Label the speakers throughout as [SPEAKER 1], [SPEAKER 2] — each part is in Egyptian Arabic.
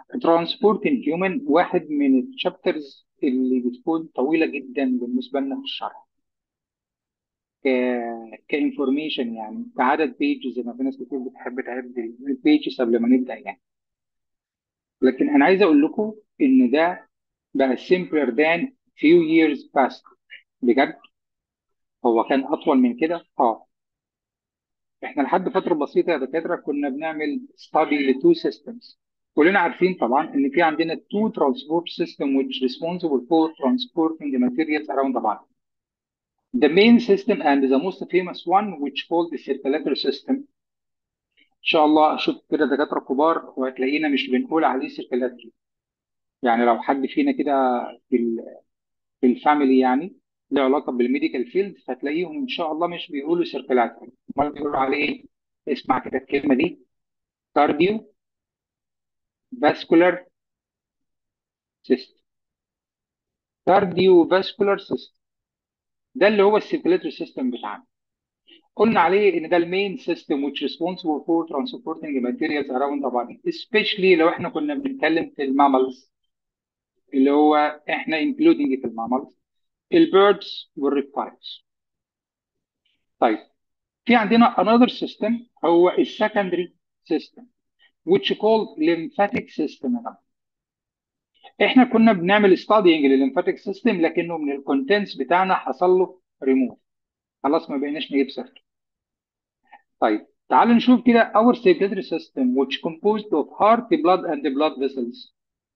[SPEAKER 1] ترانسبورت هيومن واحد من الشابترز اللي بتكون طويله جدا بالنسبه لنا في الشرح ك كانفورميشن يعني كعدد بيجز زي ما في ناس كتير بتحب تعد البيجز قبل ما نبدا يعني لكن انا عايز اقول لكم ان ده بقى simpler than few years past بجد هو كان اطول من كده اه احنا لحد فتره بسيطه يا دكاتره كنا بنعمل study لتو systems كلنا عارفين طبعا ان في عندنا two transport system which responsible for transporting the materials around the body the main system and the most famous one which called the circulatory system ان شاء الله اشوف كده دكاتره كبار وهتلاقينا مش بنقول عليه circulatory يعني لو حد فينا كده في ال في الفاميلي يعني له علاقه بالميديكال فيلد فتلاقيهم ان شاء الله مش بيقولوا سيركلاتري امال بيقولوا عليه ايه؟ اسمع كده الكلمه دي كارديو فاسكولار سيستم كارديو فاسكولار سيستم ده اللي هو السيركلاتري سيستم بتاعنا قلنا عليه ان ده المين سيستم which responsible for transporting the materials around the body especially لو احنا كنا بنتكلم في المامالز اللي هو احنا including في المامالز البيردز والريبتايلز طيب في عندنا another system هو السكندري system which called lymphatic system يا جماعه احنا كنا بنعمل studying للليمفاتيك سيستم لكنه من الكونتنتس بتاعنا حصل له ريموف خلاص ما بقيناش نجيب سيرته طيب تعالوا نشوف كده our circulatory system which composed of heart blood and blood vessels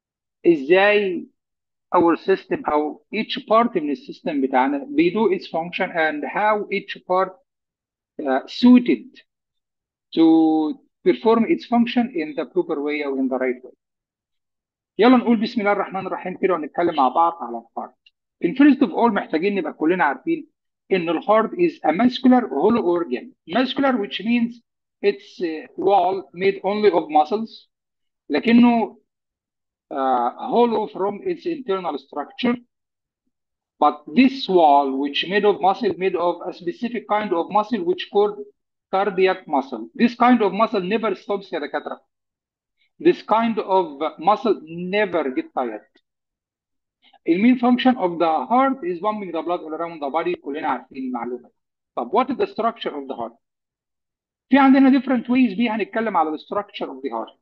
[SPEAKER 1] ازاي our system او each part من السيستم بتاعنا بيدو its function and how each part uh, suited to perform its function in the proper way or in the right way. يلا نقول بسم الله الرحمن الرحيم كده ونتكلم مع بعض على الهارت. In first of all محتاجين نبقى كلنا عارفين ان الهارت is a muscular hollow organ. Muscular which means it's a wall made only of muscles لكنه uh, hollow from its internal structure but this wall which made of muscle made of a specific kind of muscle which called cardiac muscle. This kind of muscle never stops يا دكاترة. This kind of muscle never get tired. The main function of the heart is pumping the blood all around the body كلنا عارفين المعلومة. طب what is the structure of the heart? في عندنا different ways بيها هنتكلم على the structure of the heart.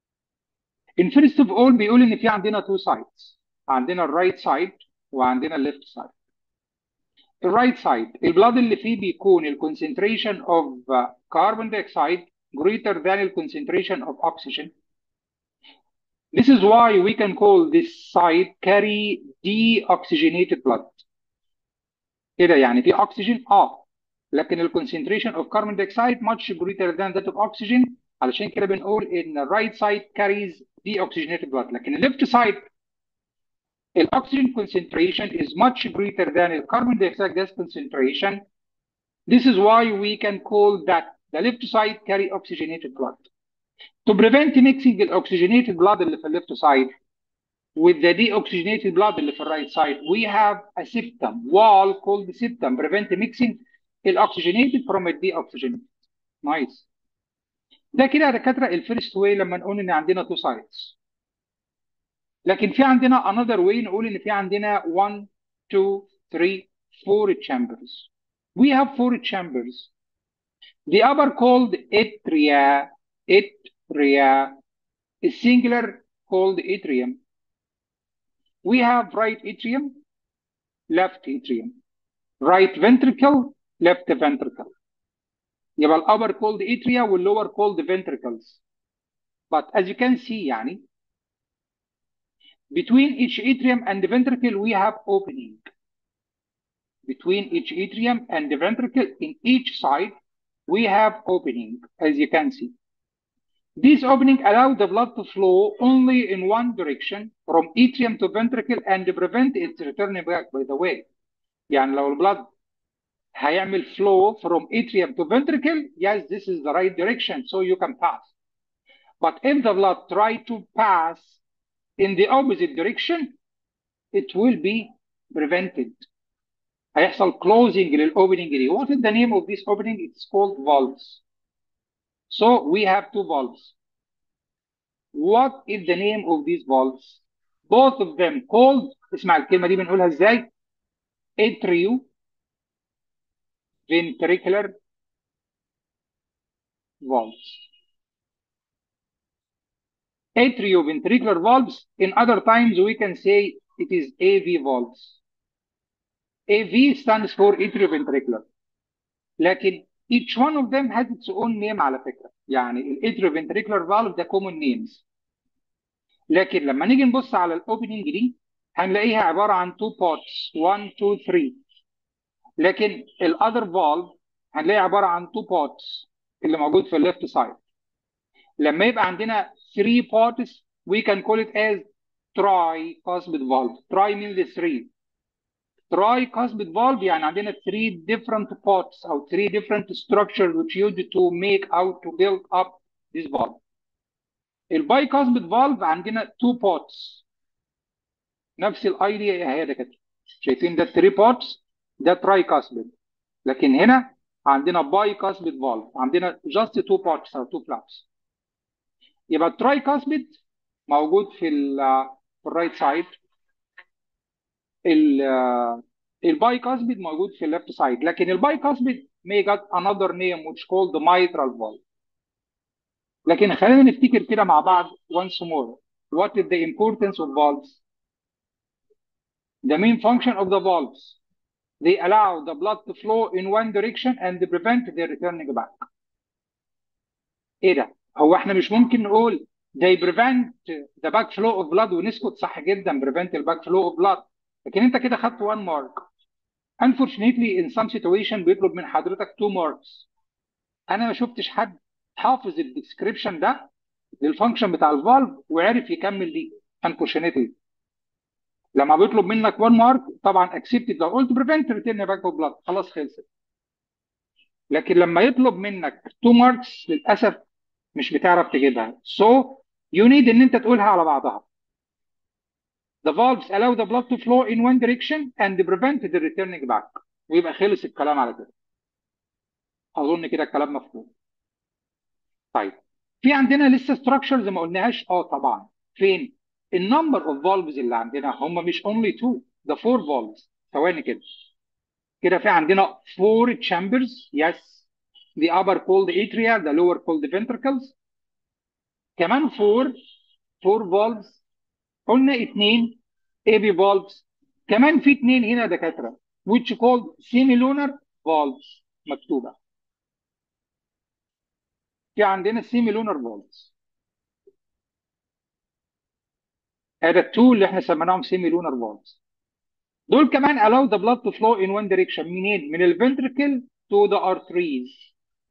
[SPEAKER 1] In first of all بيقول ان في عندنا two sides. عندنا الرايت سايد وعندنا الليفت سايد. الرايت سايد البلاد اللي فيه بيكون الكونسنتريشن اوف كاربون دايوكسيد greater than the concentration of oxygen. This is why we can call this side carry deoxygenated blood. كده يعني في oxygen اه لكن ال concentration of carbon dioxide much greater than that of oxygen علشان كده بنقول ان the right side carries deoxygenated blood لكن ال left side the oxygen concentration is much greater than the carbon dioxide gas concentration. This is why we can call that the left side carry oxygenated blood. To prevent mixing the oxygenated blood اللي في left side with the deoxygenated blood اللي في right side, we have a septum wall called the septum prevent mixing the oxygenated from the deoxygenated. Nice. ده كده يا دكاتره الفيرست واي لما نقول ان عندنا two sides. لكن في عندنا another way نقول ان في عندنا 1 2 3 4 chambers. We have four chambers. The upper called atria, atria, is singular called atrium. We have right atrium, left atrium, right ventricle, left ventricle. يبقى الupper called atria والlower called ventricles. But as you can see يعني between each atrium and the ventricle we have opening. Between each atrium and the ventricle in each side we have opening as you can see. These opening allow the blood to flow only in one direction from atrium to ventricle and prevent its returning back by the way. يعني لو البلد هيعمل flow from atrium to ventricle, yes, this is the right direction, so you can pass. But if the blood try to pass in the opposite direction, it will be prevented. هيحصل closing للاوبننج دي. What is the name of this opening? It's called valves. So we have two valves. what is the name of these valves both of them called اسمع الكلمة دي بنقولها ازاي atrio ventricular valves atrioventricular valves in other times we can say it is AV valves AV stands for atrioventricular لكن each one of them has its own name على فكرة يعني atrioventricular valve ده common names لكن لما نيجي نبص على الاوبننج دي هنلاقيها عبارة عن two parts 1 2 3 لكن الاذر valve هنلاقي عبارة عن two parts اللي موجود في الليفت سايد لما يبقى عندنا 3 parts we can call it as tricuspid valve tri means 3 tricuspid valve يعني عندنا 3 different parts او 3 different structures which used to make out to build up this valve البايكاسبيد فالف عندنا 2 parts نفس الايديا اهي ده كده شايفين ده 3 parts ده ترايكاسبيد لكن هنا عندنا بايكاسبيد فالف عندنا just 2 parts او 2 flaps يبقى الترايكاسبيد موجود في ال في الرايت سايد البايكاسبيد موجود في الليفت سايد لكن البايكاسبيد may got another name which called the mitral valve لكن خلينا نفتكر كده مع بعض once more what is the importance of valves the main function of the valves they allow the blood to flow in one direction and they prevent the returning back ايه ده هو احنا مش ممكن نقول they prevent the back flow of blood ونسكت صح جدا prevent the back flow of blood لكن انت كده خدت one mark unfortunately in some situation بيطلب من حضرتك two marks انا ما شفتش حد حافظ الديسكريبشن ده للفانكشن بتاع الفالف وعرف يكمل دي unfortunately لما بيطلب منك 1 مارك طبعا اكسبتد لو قلت بريفنت ريتيرن باك اوف بلاد خلاص خلصت لكن لما يطلب منك 2 ماركس للاسف مش بتعرف تجيبها سو يو نيد ان انت تقولها على بعضها The valves allow the blood to flow in one direction and prevent the returning back ويبقى خلص الكلام على كده اظن كده الكلام مفهوم طيب في عندنا لسه structures ما قلناهاش اه طبعا فين النمبر اوف فالفز اللي عندنا هم مش only two ده four valves ثواني كده كده في عندنا four chambers yes the upper called atria the lower called ventricles كمان four four valves قلنا اثنين AB valves كمان في اثنين هنا دكاتره which called semilunar valves مكتوبه في عندنا semilunar valves هذا التو اللي احنا سميناهم سيمي لونر فالفز دول كمان allow the blood to flow in one direction منين؟ من الفنتركل to the arteries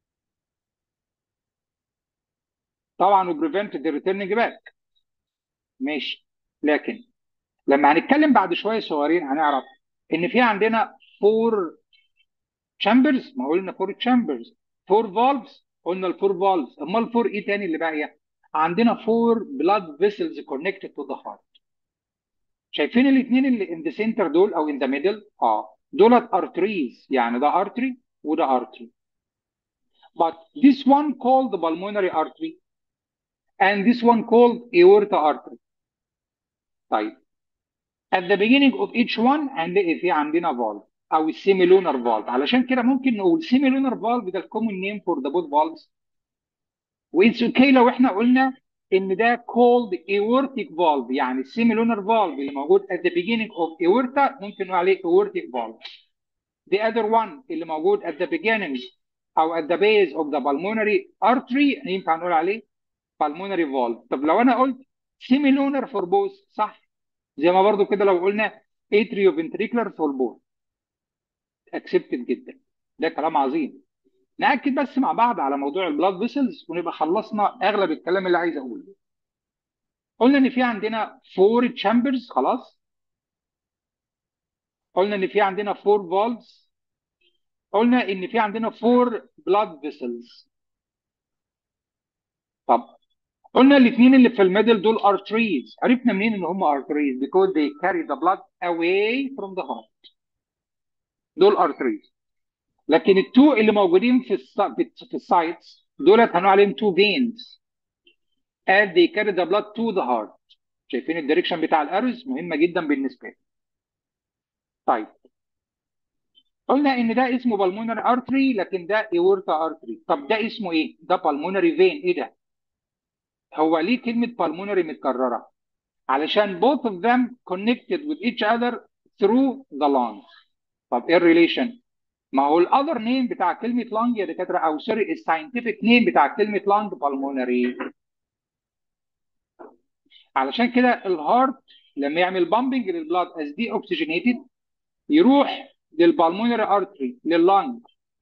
[SPEAKER 1] طبعا و prevent the returning back ماشي لكن لما هنتكلم بعد شويه صغيرين هنعرف ان في عندنا فور chambers ما قلنا فور chambers فور valves قلنا الفور valves امال الفور ايه تاني اللي باقيه؟ عندنا فور blood vessels connected to the heart شايفين الاثنين اللي in the center دول او in the middle اه دولت arteries يعني ده artery وده artery but this one called the pulmonary artery and this one called aorta artery طيب at the beginning of each one هنلاقي في عندنا valve او semilunar valve علشان كده ممكن نقول semilunar valve ده common name for the both valves وإتس اوكي لو احنا قلنا ان ده called aortic valve يعني semilunar valve اللي موجود at the beginning of aorta ممكن نقول عليه aortic valve the other one اللي موجود at the beginning او at the base of the pulmonary artery ينفع نقول عليه pulmonary valve طب لو انا قلت semilunar for both صح زي ما برضو كده لو قلنا atrioventricular for both accepted جدا ده كلام عظيم ناكد بس مع بعض على موضوع البلاد فيسلز ونبقى خلصنا اغلب الكلام اللي عايز اقوله قلنا ان في عندنا فور تشامبرز خلاص قلنا ان في عندنا فور فالفز قلنا ان في عندنا فور بلاد فيسلز طب قلنا الاثنين اللي في الميدل دول arteries عرفنا منين ان هم arteries because they carry the blood away from the heart دول arteries لكن التو اللي موجودين في الس... في السايتس دولت هنقول عليهم تو فينز as they carry the blood to the heart شايفين الدايركشن بتاع الارز مهمه جدا بالنسبه لي طيب قلنا ان ده اسمه بالمونري ارتري لكن ده اورتا ارتري طب ده اسمه ايه ده بالمونري فين ايه ده هو ليه كلمه بالمونري متكرره علشان both of them connected with each other through the lungs طب ايه الريليشن ما هو الاذر نيم بتاع كلمه لانج يا دكاتره او سوري الساينتفك نيم بتاع كلمه لانج بالمونري علشان كده الهارت لما يعمل بامبنج للبلاد از دي اوكسجينيتد يروح للبالمونري ارتري لللنج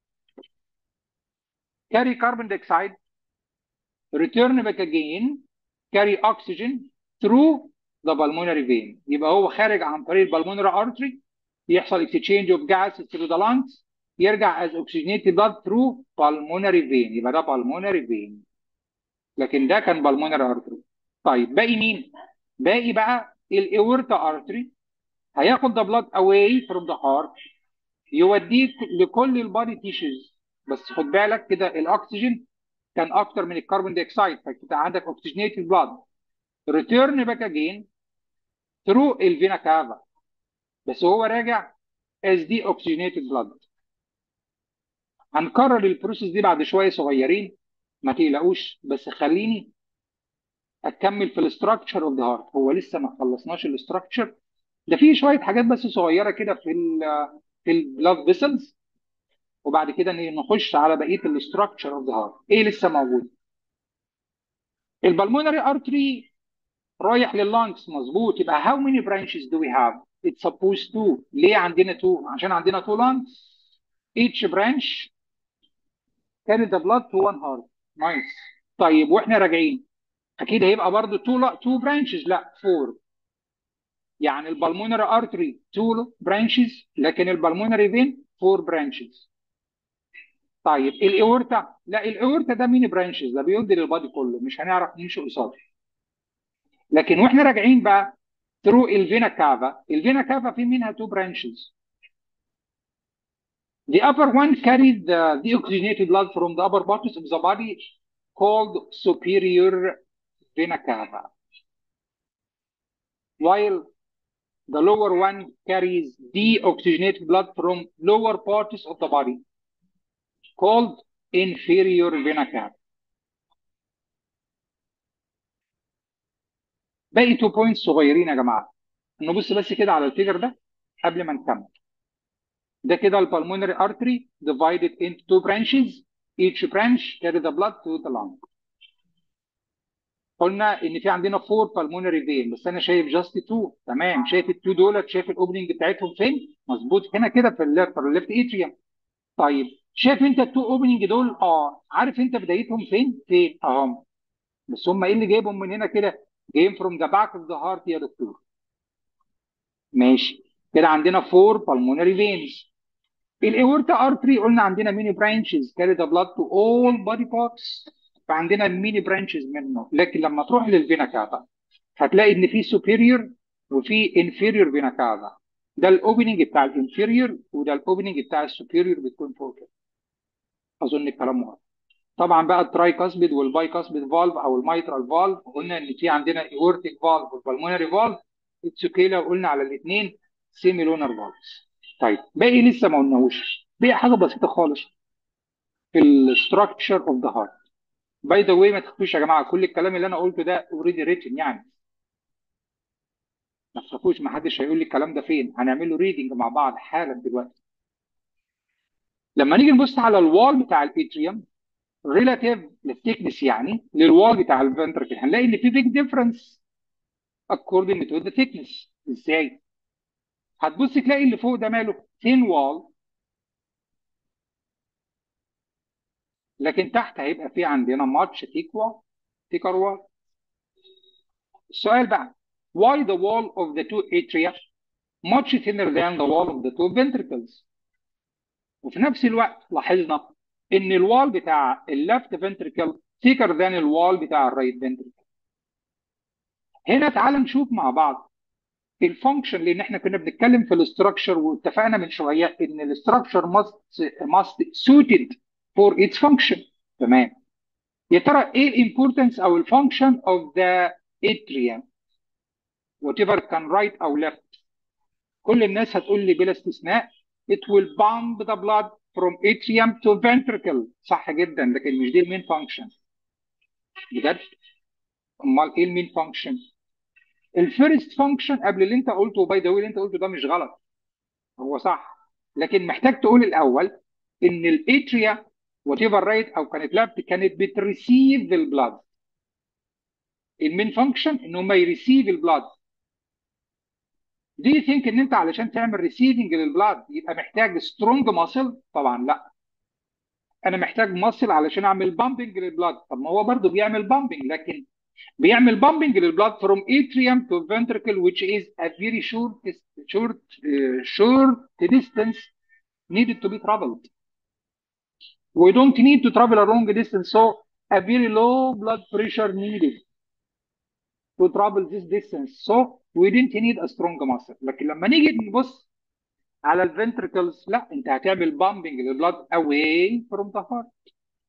[SPEAKER 1] carry carbon dioxide return back again carry oxygen through the pulmonary vein يبقى هو خارج عن طريق البالمونري ارتري يحصل exchange of gases through the lungs يرجع as oxygenated blood through pulmonary vein يبقى ده pulmonary vein لكن ده كان pulmonary artery طيب باقي مين؟ باقي بقى الاورتا ارتري هياخد the blood away from the heart يوديه لكل البادي تيشوز بس خد بالك كده الاكسجين كان اكتر من الكربون دايوكسيد فكنت عندك اوكسجينيتد بلاد ريتيرن باك اجين ثرو الفينا كافا بس هو راجع از دي اوكسجينيتد بلاد هنكرر البروسيس دي بعد شويه صغيرين ما تقلقوش بس خليني اكمل في الاستراكشر اوف ذا هارت هو لسه ما خلصناش الاستراكشر ده فيه شويه حاجات بس صغيره كده في ال في البلاد فيسلز وبعد كده نخش على بقيه الاستراكشر اوف ذا هارت ايه لسه موجود البلمونري ارتري رايح لللانكس مظبوط يبقى how many branches do we have it's supposed to ليه عندنا two عشان عندنا two lungs each branch carry the blood to one heart nice طيب واحنا راجعين اكيد هيبقى برضه two لا two branches لا four يعني البلمونري ارتري two branches لكن البلمونري فين four branches طيب الاورتا لا الاورتا ده مين برانشز ده بيودي للبادي كله مش هنعرف نمشي قصاده لكن واحنا راجعين بقى through الفينا كافا الفينا كافا في منها two branches The upper one carries the deoxygenated blood from the upper parts of the body called superior vena cava. While the lower one carries deoxygenated blood from lower parts of the body called inferior vena cava. باقي تو بوينتس صغيرين يا جماعه نبص بس كده على الفيجر ده قبل ما نكمل ده كده البلمونري ارتري divided into two branches each branch carry the blood to the lung قلنا ان في عندنا فور بالمونري فين بس انا شايف جاست تو تمام شايف التو دولت شايف الاوبننج بتاعتهم فين مظبوط هنا كده في الليفت في الليفت اتريوم طيب شايف انت التو اوبننج دول اه عارف انت بدايتهم فين فين اهم بس هم ايه اللي جايبهم من هنا كده جايين فروم ذا باك اوف ذا هارت يا دكتور ماشي كده عندنا فور بالمونري فينز الاورتا ارتري قلنا عندنا ميني برانشز كاري ذا بلاد تو اول بادي بارتس فعندنا الميني برانشز منه لكن لما تروح للفينا كافا هتلاقي ان في سوبيريور وفي انفيريور فينا كافا ده الاوبننج بتاع الانفيريور وده الاوبننج بتاع السوبيريور بتكون فوق كده اظن الكلام واضح طبعا بقى التراي كاسبيد والباي كاسبيد فالف او الميترال فالف قلنا ان في عندنا ايورتيك فالف والبلمونري فالف اتسوكيلا قلنا على الاثنين سيمي لونر فالفز طيب باقي لسه ما قلناهوش باقي حاجه بسيطه خالص في الاستراكشر اوف ذا هارت باي ذا واي ما تخافوش يا جماعه كل الكلام اللي انا قلته ده اوريدي ريتن يعني ما تخافوش ما حدش هيقول لي الكلام ده فين هنعمل له ريدنج مع بعض حالا دلوقتي لما نيجي نبص على الوال بتاع الاتريوم ريلاتيف للثيكنس يعني للوال بتاع الفنتركل هنلاقي ان في بيج ديفرنس according to the thickness ازاي هتبص تلاقي اللي فوق ده ماله thin wall لكن تحت هيبقى في عندنا much thick wall thicker wall السؤال بقى why the wall of the two atria much thinner than the wall of the two ventricles وفي نفس الوقت لاحظنا ان الوال بتاع اللفت ventricle thicker than الوال بتاع الرايت ventricle هنا تعال نشوف مع بعض الفانكشن لان احنا كنا بنتكلم في الاستراكشر واتفقنا من شويه ان الاستراكشر must must suited for its function تمام يا ترى ايه الامبورتنس او الفانكشن اوف ذا اتريوم whatever كان right او left كل الناس هتقول لي بلا استثناء it will pump the blood from atrium to ventricle صح جدا لكن مش دي المين فانكشن بجد امال ايه المين فانكشن الفيرست فانكشن قبل اللي انت قلته باي ذا اللي انت قلته ده مش غلط هو صح لكن محتاج تقول الاول ان الاتريا وات ايفر رايت او كانت لابت كانت بتريسيف البلاد المين فانكشن ان هم يريسيف البلاد دي ثينك ان انت علشان تعمل ريسيفنج للبلاد يبقى محتاج سترونج ماسل طبعا لا انا محتاج ماسل علشان اعمل بامبنج للبلاد طب ما هو برضه بيعمل بامبنج لكن بيعمل بامبنج للبلاد from atrium to ventricle which is a very short short uh, short distance needed to be traveled we don't need to travel a long distance so a very low blood pressure needed to travel this distance so we didn't need a strong muscle لكن لما نيجي نبص على الفنتركلز لا انت هتعمل بامبنج للبلاد away from the heart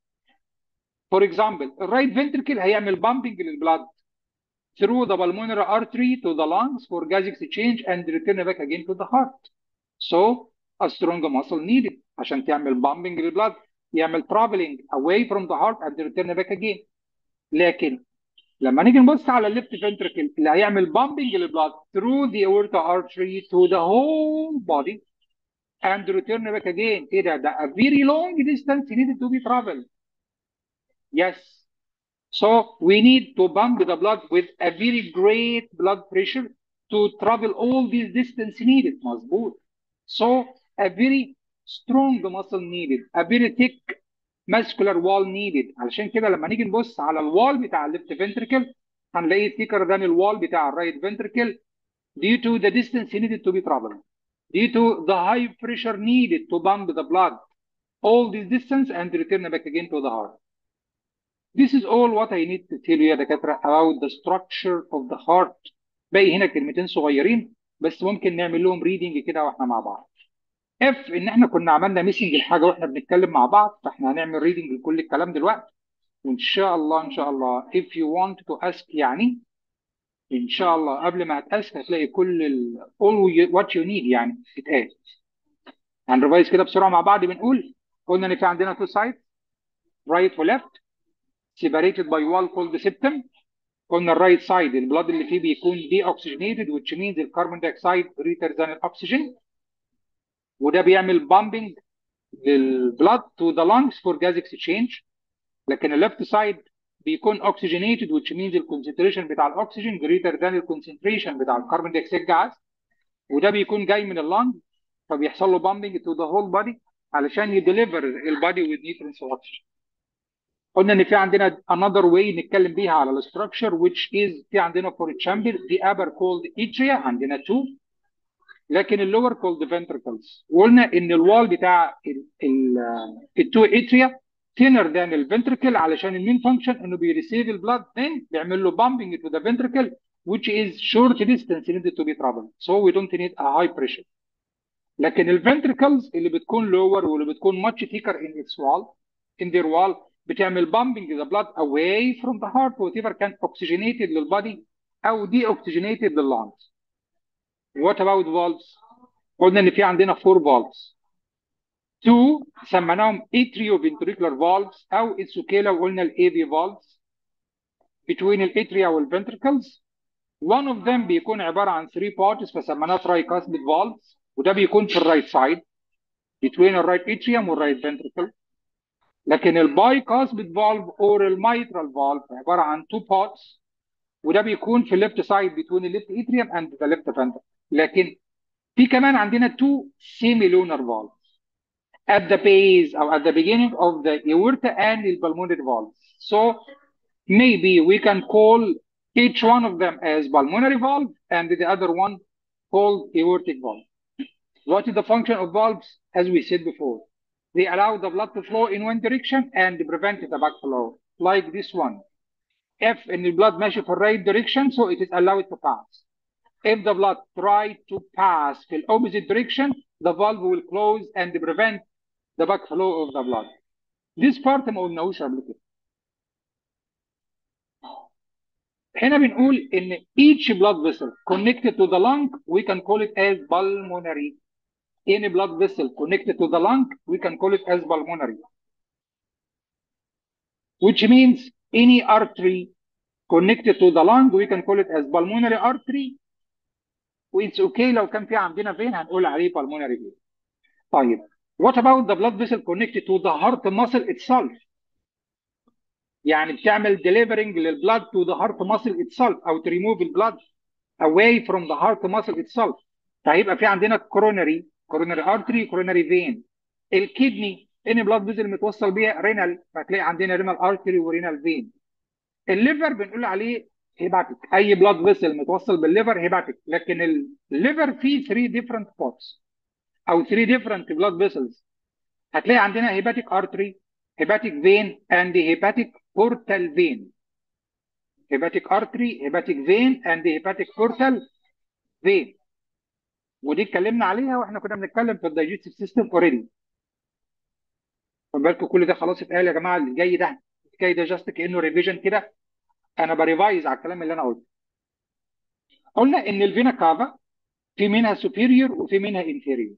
[SPEAKER 1] for example الرايت ventricle هيعمل بامبنج للبلاد through the pulmonary artery to the lungs for gas exchange and return back again to the heart so a strong muscle needed عشان تعمل بامبنج للبلاد يعمل traveling away from the heart and return back again لكن لما نيجي نبص على الليفت ventricle اللي هيعمل بامبنج للبلاد through the aorta artery to the whole body and return back again ايه ده ده a very long distance needed to be traveled yes so we need to pump the blood with a very great blood pressure to travel all this distance needed مظبوط so a very strong muscle needed a very thick muscular wall needed علشان كده لما نيجي نبص على الوال بتاع الليفت ventricle هنلاقيه thicker than الوال بتاع الرايت ventricle due to the distance needed to be traveled due to the high pressure needed to pump the blood all this distance and return back again to the heart This is all what I need to tell you يا دكاترة about the structure of the heart. باقي هنا كلمتين صغيرين بس ممكن نعمل لهم ريدنج كده واحنا مع بعض. F ان احنا كنا عملنا ميسنج الحاجة واحنا بنتكلم مع بعض فاحنا هنعمل ريدنج لكل الكلام دلوقتي. وان شاء الله ان شاء الله if you want to ask يعني ان شاء الله قبل ما هتاسك هتلاقي كل ال all what you need يعني اتقال. هنرفايز كده بسرعة مع بعض بنقول قلنا ان في عندنا two sides right و left separated by wall called septum قلنا الرايت سايد البلاد اللي فيه بيكون دي اوكسجينيتد which means الكربون دايوكسيد greater than الاكسجين وده بيعمل بامبنج للبلاد to the lungs for gas exchange لكن الليفت سايد بيكون اوكسجينيتد which means الكونسنتريشن بتاع الاكسجين greater than الكونسنتريشن بتاع الكربون دايوكسيد جاز وده بيكون جاي من اللنج فبيحصل له بامبنج to the whole body علشان يديليفر البادي with nutrients واكسجين قلنا ان في عندنا another way نتكلم بيها على الستراكشر which is في عندنا for chamber the upper called atria عندنا two لكن اللور called ventricles وقلنا ان الوال بتاع التو اتريا thinner than الفنتركل علشان المين فانكشن انه بيريسيف البلاد then بيعمل له bumping to the ventricle which is short distance needed to be traveled so we don't need a high pressure لكن الفنتركلز اللي بتكون lower واللي بتكون much thicker in its wall in their wall بتعمل bumping the blood away from the heart whatever كان oxygenated للبادي او deoxygenated لللungs. What about valves؟ قلنا ان في عندنا four valves. Two سميناهم atrioventricular valves او السوكيلا وقلنا ال AV valves between الاتريا والventricles. One of them بيكون عبارة عن three parts فسميناه tricuspid valves وده بيكون في الرايت سايد between الرايت atrium والرايت ventricle. لكن الباي كاسبيد فالف اور الميترال فالف عباره عن تو بارتس وده بيكون في الليفت سايد بتوين الليفت اتريوم اند ذا ليفت فانتر لكن في كمان عندنا تو سيمي لونر فالف at the base او at the beginning of the aorta and the pulmonary valve so maybe we can call each one of them as pulmonary valve and the other one called aortic valve what is the function of valves as we said before they allow the blood to flow in one direction and prevent the backflow like this one if in the blood ماشي في right direction so it is allowed to pass if the blood try to pass في opposite direction the valve will close and prevent the backflow of the blood this part ما قلناهوش قبل كده هنا بنقول ان each blood vessel connected to the lung we can call it as pulmonary any blood vessel connected to the lung we can call it as pulmonary which means any artery connected to the lung we can call it as pulmonary artery واتس اوكي لو كان في عندنا فين هنقول عليه pulmonary vein طيب what about the blood vessel connected to the heart muscle itself يعني بتعمل delivering للبلاد to the heart muscle itself او to remove البلاد away from the heart muscle itself فهيبقى في عندنا coronary coronary artery coronary vein الكدني ان بلاد فيزل متوصل بيها رينال فتلاقي عندنا رينال ارتري ورينال فين الليفر بنقول عليه هيباتيك اي بلاد فيسل متوصل بالليفر هيباتيك لكن الليفر فيه 3 ديفرنت بارتس او 3 ديفرنت بلاد فيسلز هتلاقي عندنا هيباتيك ارتري هيباتيك فين اند هيباتيك بورتال فين هيباتيك ارتري هيباتيك فين اند هيباتيك بورتال فين ودي اتكلمنا عليها واحنا كنا بنتكلم في الدايجستيف سيستم اوريدي خد بالكم كل ده خلاص اتقال يا جماعه اللي جاي ده الجاي ده جاست كانه ريفيجن كده انا بريفايز على الكلام اللي انا قلته قلنا ان الفينا كافا في منها سوبيريور وفي منها انفيريور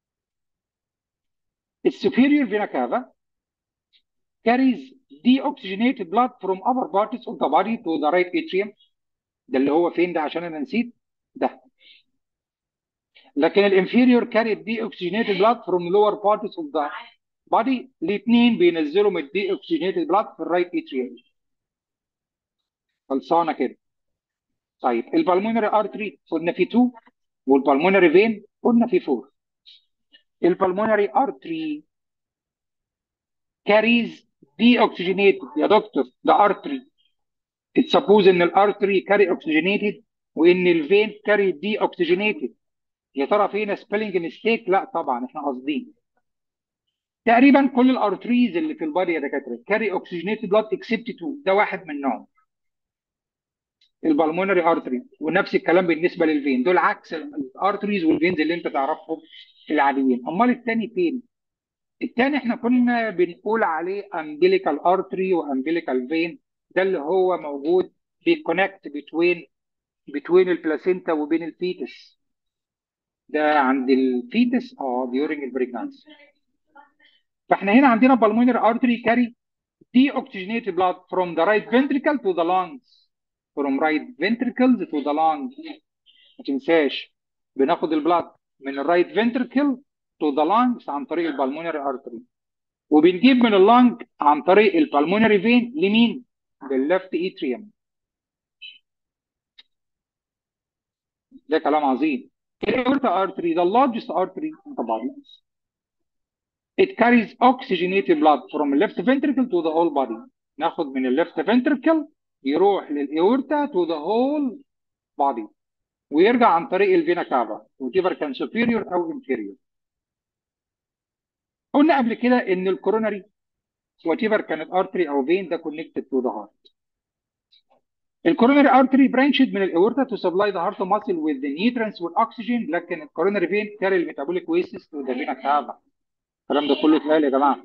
[SPEAKER 1] السوبيريور فينا كافا carries deoxygenated blood from upper parts of the body to the right atrium ده اللي هو فين ده عشان انا نسيت ده لكن الانفيريور carry deoxygenated blood from lower parts of the body الاثنين بينزلوا من deoxygenated blood في الرايت اتريوم خلصانه كده طيب البلمونري ارتري قلنا في 2 والبلمونري فين قلنا في 4 البلمونري ارتري carries deoxygenated يا دكتور ده ارتري اتسبوز ان الارتري كاري اوكسجينيتد وان الفين كاري دي اوكسجينيتد يا ترى فينا سبيلنج ميستيك لا طبعا احنا قاصدين تقريبا كل الارتريز اللي في البادي يا دكاتره كاري اوكسجينيتد بلاد اكسبت 2 ده واحد منهم البلمونري ارتري ونفس الكلام بالنسبه للفين دول عكس الارتريز والفينز اللي انت تعرفهم العاديين امال الثاني فين الثاني احنا كنا بنقول عليه امبليكال ارتري وامبليكال فين ده اللي هو موجود بيكونكت بتوين بتوين البلاسينتا وبين الفيتس ده عند الفيتس اه during البريجنانسي فاحنا هنا عندنا pulmonary artery carry deoxygenated blood from the right ventricle to the lungs from right ventricles to the lungs ما تنساش بناخد البلاد من الرايت ventricle to the lungs عن طريق البلمونري artery وبنجيب من اللنج عن طريق البلمونري فين لمين؟ للليفت اتريوم ده كلام عظيم الاورتا artery the largest artery in the body it carries oxygenated blood from left ventricle to the whole body ناخد من الليفت ventricle يروح للاورتا to the whole body ويرجع عن طريق الفينا كافا whatever كان superior او inferior قلنا قبل كده ان الكوروناري whatever كانت artery او vein ده connected to the heart الكوروناري artery branched من الاورتا to supply the heart muscle with the nutrients والاكسجين لكن الكوروناري vein carry الميتابوليك wastes to the vena cava الكلام ده كله اتقال يا جماعه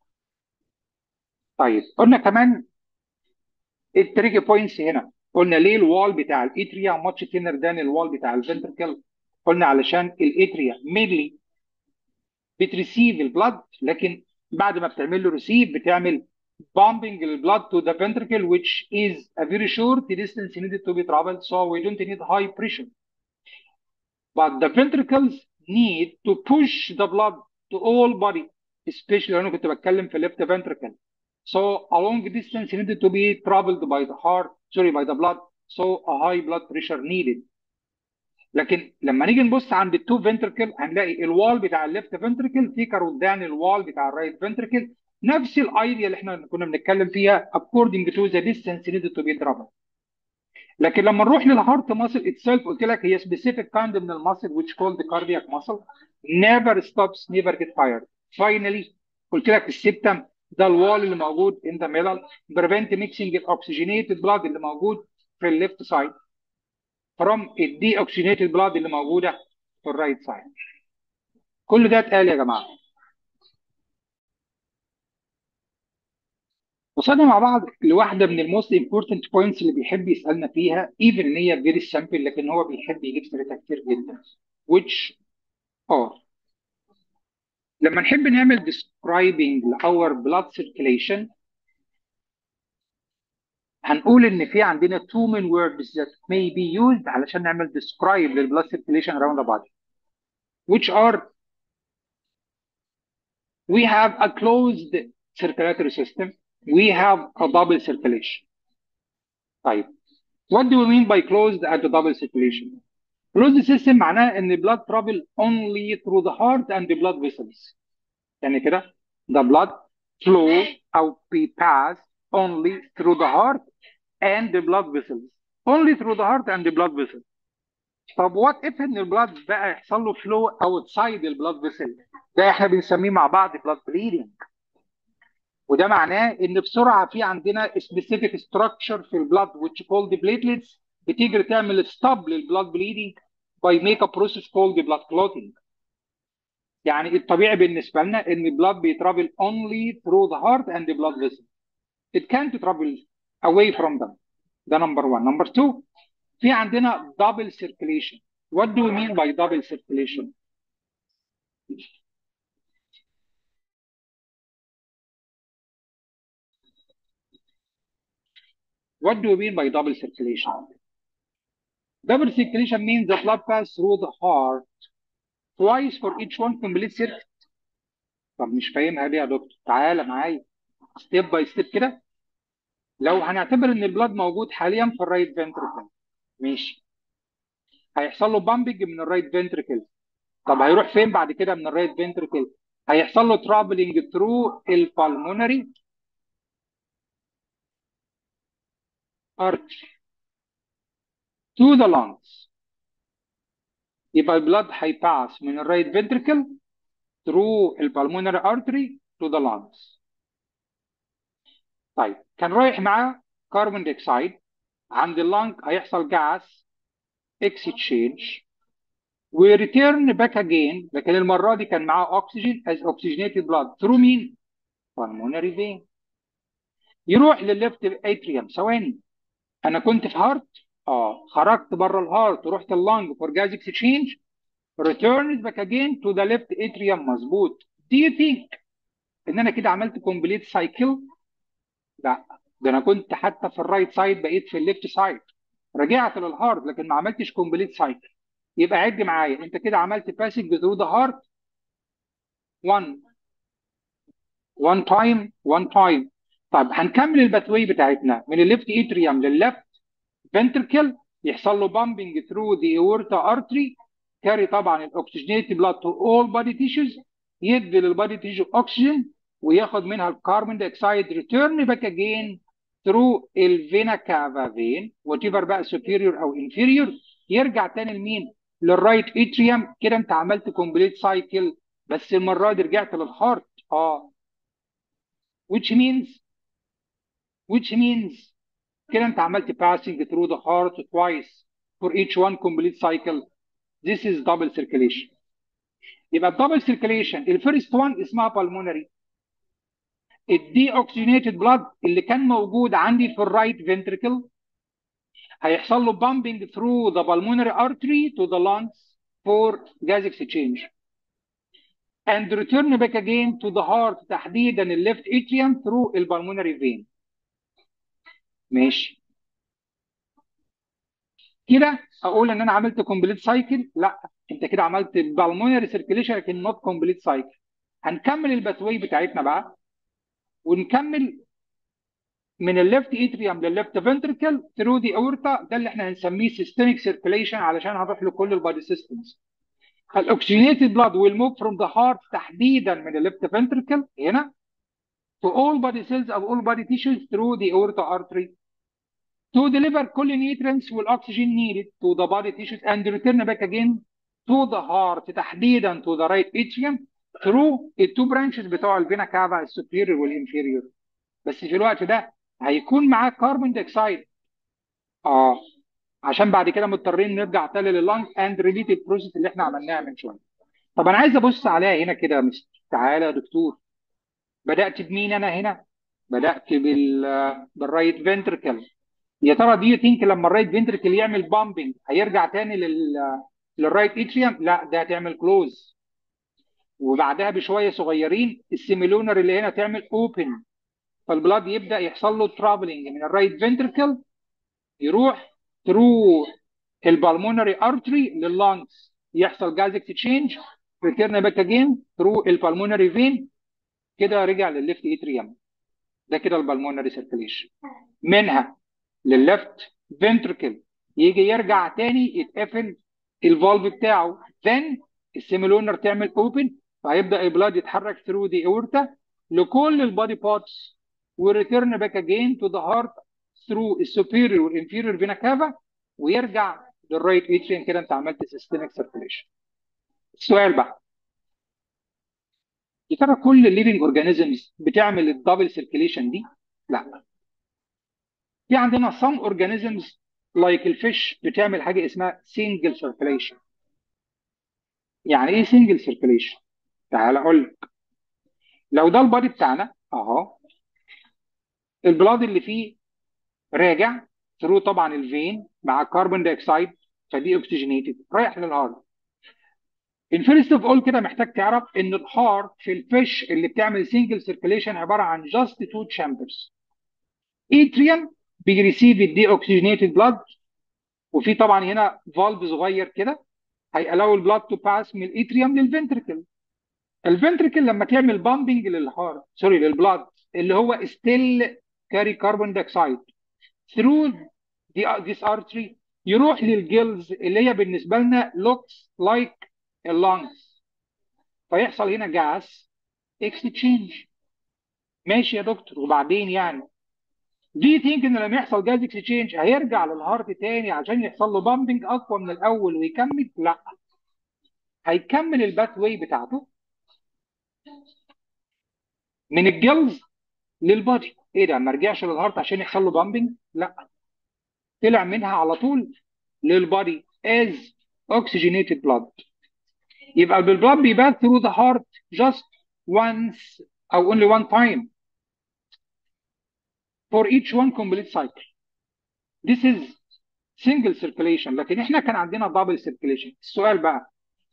[SPEAKER 1] طيب قلنا كمان التريجي بوينتس هنا قلنا ليه الوال بتاع الاتريا ماتش ثينر ذان الوال بتاع الفنتركل قلنا علشان الاتريا مينلي بتريسيف البلاد لكن بعد ما بتعمل له ريسيف بتعمل pumping the blood to the ventricle which is a very short distance needed to be traveled so we don't need high pressure but the ventricles need to push the blood to all body especially لو انا كنت بتكلم في left ventricle so a long distance needed to be traveled by the heart sorry by the blood so a high blood pressure needed لكن لما نيجي نبص عند التو فنتركل هنلاقي الوال بتاع الليفت فنتركل ثيكر قدام الوال بتاع الرايت فنتركل نفس الايديا اللي احنا كنا بنتكلم فيها according to the distance needed to be traveled لكن لما نروح للهارت ماسل itself قلت لك هي specific kind من الماسل which called the cardiac muscle never stops never get tired finally قلت لك السبتم ده الوال اللي موجود in the middle prevent mixing the oxygenated blood اللي موجود في الليفت سايد from الدي اوكسجينيتد بلاد اللي موجوده في الرايت سايد كل ده اتقال يا جماعه وصلنا مع بعض لواحده من الموست امبورتنت بوينتس اللي بيحب يسالنا فيها ايفن ان هي فيري سامبل لكن هو بيحب يجيب سيرتها كتير جدا which are لما نحب نعمل describing our blood circulation هنقول ان في عندنا two main words that may be used علشان نعمل describe للبلاد circulation around the body which are we have a closed circulatory system we have a double circulation طيب what do we mean by closed and double circulation closed system معناه ان blood travel only through the heart and the blood vessels يعني كده the blood flow او be pass only through the heart and the blood vessels only through the heart and the blood vessels طب what if ان البلاد بقى يحصل له flow outside البلاد vessel ده احنا بنسميه مع بعض blood bleeding وده معناه ان بسرعه في عندنا specific structure في البلاد which called the platelets بتيجي تعمل stop للبلاد bleeding by make a process called the blood clotting يعني الطبيعي بالنسبه لنا ان البلاد بيترافل only through the heart and the blood vessel it can't travel away from them ده number one number two في عندنا double circulation what do we mean by double circulation what do we mean by double circulation double circulation means the blood pass through the heart twice for each one complete circuit طب مش فاهمها ليه يا دكتور تعالى معايا ستيب باي ستيب كده لو هنعتبر ان البلاد موجود حاليا في الرايت فنتركل ماشي هيحصل له بامبنج من الرايت فنتركل طب هيروح فين بعد كده من الرايت فنتركل هيحصل له ترافلنج ثرو البالمونري artery to the lungs يبقى البلاد هيباس من الرايت فنتركل through البالمونري artery to the lungs طيب كان رايح معاه كربون دايوكسيد عند اللنج هيحصل جاس اكسشينج وريتيرن باك اجين لكن المره دي كان معاه اكسجين از اوكسجينيتد بلاد ثرو مين؟ بالمونري فين يروح للليفت اتريوم ثواني انا كنت في هارت اه خرجت بره الهارت ورحت اللنج فور جاز اكسشينج ريتيرن باك اجين تو ذا ليفت اتريوم مظبوط دو يو ثينك ان انا كده عملت كومبليت سايكل لا ده انا كنت حتى في الرايت سايد بقيت في الليفت سايد رجعت للهارت لكن ما عملتش كومبليت سايكل يبقى عد معايا انت كده عملت باسنج ثرو ذا هارت 1 1 تايم 1 تايم طب هنكمل الباثوي بتاعتنا من الليفت اتريوم للليفت فنتركل يحصل له بامبنج ثرو ذا اورتا ارتري كاري طبعا الاكسجينيتد بلاد تو اول بادي تيشوز يدي للبادي تيشو اكسجين وياخد منها الكربون دايوكسيد ريتيرن باك اجين ثرو الفينا كافا فين وات ايفر بقى سوبيريور او انفيريور يرجع تاني لمين؟ للرايت اتريوم كده انت عملت كومبليت سايكل بس المره دي رجعت للهارت اه which means which means كده انت عملت passing through the heart twice for each one complete cycle this is double circulation يبقى الدبل circulation الفيرست وان اسمها pulmonary الدي اوكسجينيتد بلاد اللي كان موجود عندي في الرايت فنتريكل هيحصل له bumping through the pulmonary artery to the lungs for gas exchange and return back again to the heart تحديدا الليفت atrium through البلمونري vein ماشي كده اقول ان انا عملت كومبليت سايكل لا انت كده عملت بالمونري سيركيليشن لكن نوت كومبليت سايكل هنكمل الباثوي بتاعتنا بقى ونكمل من الليفت اتريوم للليفت فنتركل ثرو دي اورتا ده اللي احنا هنسميه سيستميك سيركيليشن علشان هنروح لكل البادي سيستمز الاكسجينيتد بلاد ويل موف فروم ذا هارت تحديدا من الليفت فنتركل هنا to all body cells of all body tissues through the aorta artery to deliver كل nutrients والاكسجين needed to the body tissues and return back again to the heart تحديدا to the right atrium through التو برانشز بتوع الفينا كافا السوبيريور والانفيريور بس في الوقت ده هيكون معاه كربون دايوكسيد اه عشان بعد كده مضطرين نرجع تاني لللنج اند ريليتد بروسيس اللي احنا عملناها من شويه طب انا عايز ابص عليها هنا كده يا مستر تعالى يا دكتور بدات بمين انا هنا بدات بال بالرايت فنتركل يا ترى دي ثينك لما الرايت فنتركل يعمل بامبنج هيرجع تاني لل للرايت اتريوم لا ده هتعمل كلوز وبعدها بشويه صغيرين السيميلونر اللي هنا تعمل اوبن فالبلاد يبدا يحصل له ترافلنج من الرايت فنتركل يروح ثرو البالمونري ارتري لللانجز يحصل جاز اكسشينج ريتيرن باك اجين ثرو البالمونري فين كده رجع للليفت اتريوم ده كده البالمونري سيركيليشن منها للليفت فنتركل يجي يرجع تاني يتقفل الفالف بتاعه then السيميلونر تعمل اوبن فهيبدا البلاد يتحرك ثرو دي اورتا لكل البادي بارتس وريتيرن باك اجين تو ذا هارت ثرو السوبيريور والانفيريور فينا كافا ويرجع للرايت اتريوم كده انت عملت سيستميك سيركيليشن السؤال بقى يا ترى كل الليفنج اورجانيزمز بتعمل الدبل سيركيليشن دي؟ لا في عندنا some organisms like الفيش بتعمل حاجه اسمها single circulation يعني ايه single circulation؟ تعال اقول لك لو ده البادي بتاعنا اهو البلاد اللي فيه راجع ثرو طبعا الفين مع كربون دايوكسيد فدي اوكسجينيتد رايح للهارت ان فيرست اوف اول كده محتاج تعرف ان الهارت في الفيش اللي بتعمل سنجل سيركيليشن عباره عن جاست تو تشامبرز اتريوم بيريسيف الدي اوكسجينيتد بلاد وفي طبعا هنا فالف صغير كده هيألاو البلاد تو باس من الاتريوم للفنتركل الفنتركل لما تعمل بامبنج للهارت سوري للبلاد اللي هو ستيل كاري كربون دايوكسيد ثرو this artery يروح للجلز اللي هي بالنسبه لنا looks like اللانجز فيحصل هنا جاس اكستشينج ماشي يا دكتور وبعدين يعني دي ثينك ان لما يحصل جاز اكستشينج هيرجع للهارت تاني عشان يحصل له بامبنج اقوى من الاول ويكمل لا هيكمل الباث واي بتاعته من الجلز للبادي ايه ده ما رجعش للهارت عشان يحصل له بامبنج لا طلع منها على طول للبادي as oxygenated blood يبقى بالبلاد بيبان through the heart just once او only one time for each one complete cycle this is single circulation لكن احنا كان عندنا double circulation السؤال بقى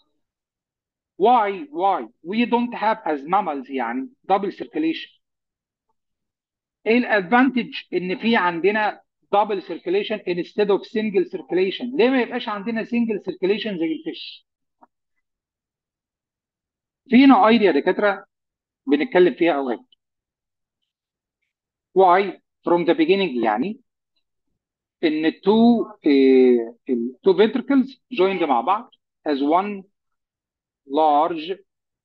[SPEAKER 1] why why we don't have as mammals يعني double circulation ايه الادفانتج ان في عندنا double circulation instead of single circulation ليه ما يبقاش عندنا single circulation زي الفيش فينا ايديا دكاتره بنتكلم فيها اوقات why from the beginning يعني ان two uh, two ventricles joined مع بعض as one large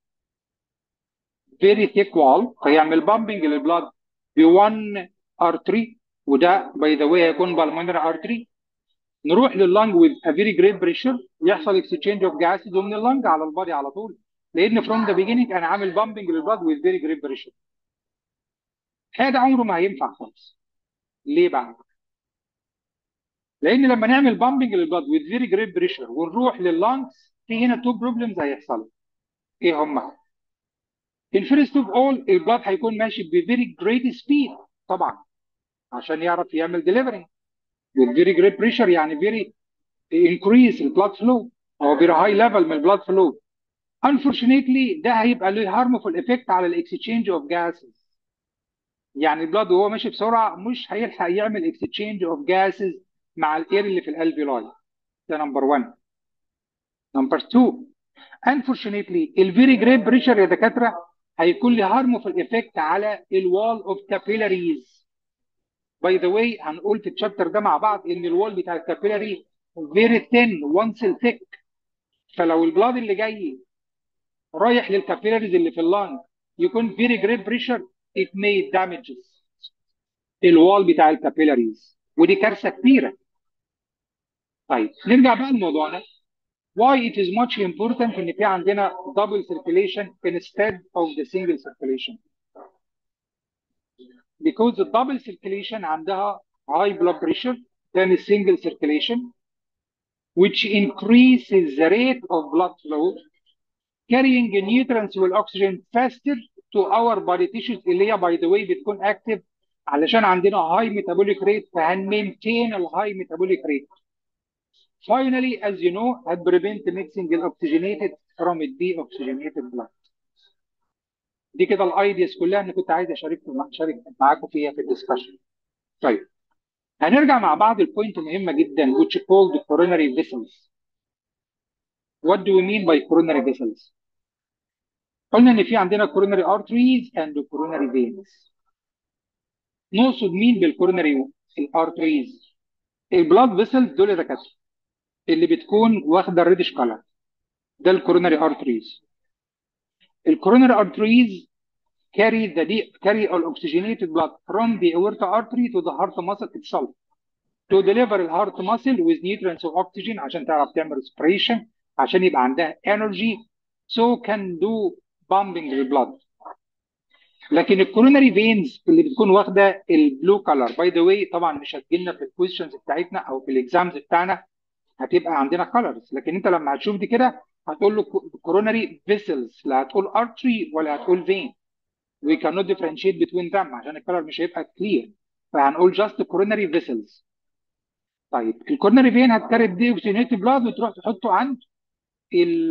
[SPEAKER 1] very thick wall فيعمل bumping للبلاد ب one artery وده by the way هيكون pulmonary artery نروح لللنج with a very great pressure يحصل exchange of gases ومن اللنج على البادي على طول لان from the beginning انا عامل bumping للبلاد with very great pressure هذا عمره ما هينفع خالص ليه بقى؟ لان لما نعمل بامبنج للبلاد with very great pressure ونروح لللانجز في هنا تو بروبلمز هيحصلوا ايه هما؟ in first of all البلاد هيكون ماشي ب very great speed طبعا عشان يعرف يعمل delivery with very great pressure يعني very increase البلاد flow او very high level من البلاد flow unfortunately ده هيبقى له harmful effect على الاكسشينج اوف gases يعني البلاد وهو ماشي بسرعه مش هيلحق يعمل اكستشينج اوف جاسز مع الاير اللي في الالفيولاي ده نمبر 1 نمبر 2 unfortunately الفيري جريت بريشر يا دكاتره هيكون له هارمفul افكت على الوال اوف كابيلاريز باي ذا واي هنقول في الشابتر ده مع بعض ان الوال بتاع الكابيلاري فيري ثين وانس ثيك فلو البلاد اللي جاي رايح للكابيلاريز اللي في اللانج يكون فيري جريت بريشر it may damages الوال بتاع الكابيلاريز ودي كارثه كبيره طيب نرجع بقى لموضوعنا why it is much important ان في عندنا double circulation instead of the single circulation because the double circulation عندها high blood pressure than a single circulation which increases the rate of blood flow carrying nutrients والاكسجين faster to our body tissues اللي هي باي ذا واي بتكون اكتف علشان عندنا هاي ميتابوليك ريت فهنمينتين الهاي ميتابوليك ريت finally as you know had prevent mixing the oxygenated from the deoxygenated blood دي كده الايدياز كلها اللي كنت عايز اشارككم اشارك معاكم فيها في الدسكشن طيب هنرجع مع بعض البوينت مهمه جدا which called coronary vessels what do we mean by coronary vessels قلنا ان في عندنا coronary arteries and coronary veins نقصد مين بالكورونري الارتريز البلاد فيسلز دول الدكاتره اللي بتكون واخده الريدش كلر ده الكورونري ارتريز الكورونري ارتريز carry the carry all oxygenated blood from the aorta artery to the heart muscle itself to deliver the heart muscle with nutrients of oxygen عشان تعرف تعمل respiration عشان يبقى عندها energy so can do pumping the blood لكن الكوروناري فينز اللي بتكون واخده البلو كلر باي ذا واي طبعا مش هتجيلنا في الكويشنز بتاعتنا او في الاكزامز بتاعنا هتبقى عندنا كلرز لكن انت لما هتشوف دي كده هتقول له كوروناري فيسلز لا هتقول ارتري ولا هتقول فين we cannot differentiate between them عشان الكلر مش هيبقى كلير فهنقول just coronary vessels طيب الكوروناري فين هتكرر دي اوكسجينيت بلاد وتروح تحطه عند ال